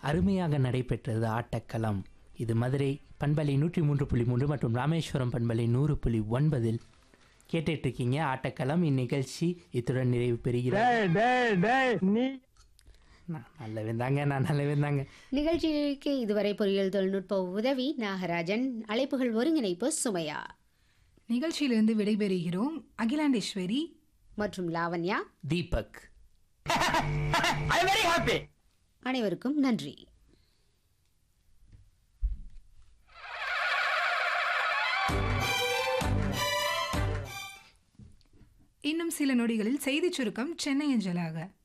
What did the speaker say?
அருமையாக நடைபெற்றது ஆட்டக்களம் இது மதுரை பண்பலை நூற்றி மூன்று புள்ளி மூன்று மற்றும் ராமேஸ்வரம் பண்பலை நூறு புள்ளி ஒன்பதில் கேட்டுட்டு இருக்கீங்க ஆட்டக்களம் இந்நிகழ்ச்சி இத்துடன் நிறைவு பெறுகிறது டேய் டேய் டேய் நீ நான் நல்லவன் தாங்க நான் நல்லவன் தாங்க நிகழ்ச்சிக்கு இதுவரை பொறியியல் தொழில்நுட்ப உதவி நாகராஜன் அழைப்புகள் ஒருங்கிணைப்பு சுமையா நிகழ்ச்சியிலிருந்து விடைபெறுகிறோம் அகிலாண்டேஸ்வரி மற்றும் Lavanya Deepak I very happy அனைவருக்கும் நன்றி இன்னும் சில நொடிகளில் செய்திச் சுருக்கம் சென்னை அஞ்சலாக